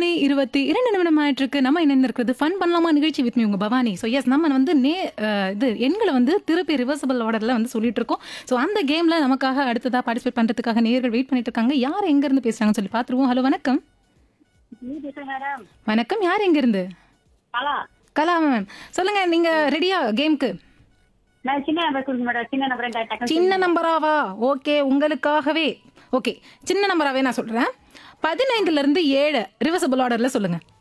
மணி இருபத்தி இரண்டு நிமிடம் ஆயிட்டு இருக்கு நம்ம என்ன இருக்கிறது ஃபன் பண்ணலாமா நிகழ்ச்சி வித் மீ உங்க பவானி ஸோ எஸ் நம்ம வந்து நே அஹ், இது எண்களை வந்து திருப்பி ரிவர்சபிள் ஆர்டர்ல வந்து சொல்லிட்டு இருக்கோம் ஸோ அந்த கேம்ல நமக்காக அடுத்ததா பார்ட்டிசிபேட் பண்றதுக்காக நேயர்கள் வெயிட் பண்ணிட்டு இருக்காங்க யார் எங்க இருந்து பேசுறாங்கன்னு சொல்லி பார்த்துருவோம் ஹலோ வணக்கம் நீ பேசுற மேடம் வணக்கம் யார் எங்க இருந்து ஹலோ கலா மேம் சொல்லுங்க நீங்க ரெடியா கேம்க்கு நான் சின்ன நம்பர் கொடுங்க மேடம் சின்ன நம்பர் டக்குனு சின்ன நம்பராவா ஓகே உங்களுக்காகவே ஓகே சின்ன நம்பராவே நான் சொல்றேன் பதினைந்துல இருந்து ஏழு ரிவர்சபிள் ஆர்டர்ல சொல்லுங்க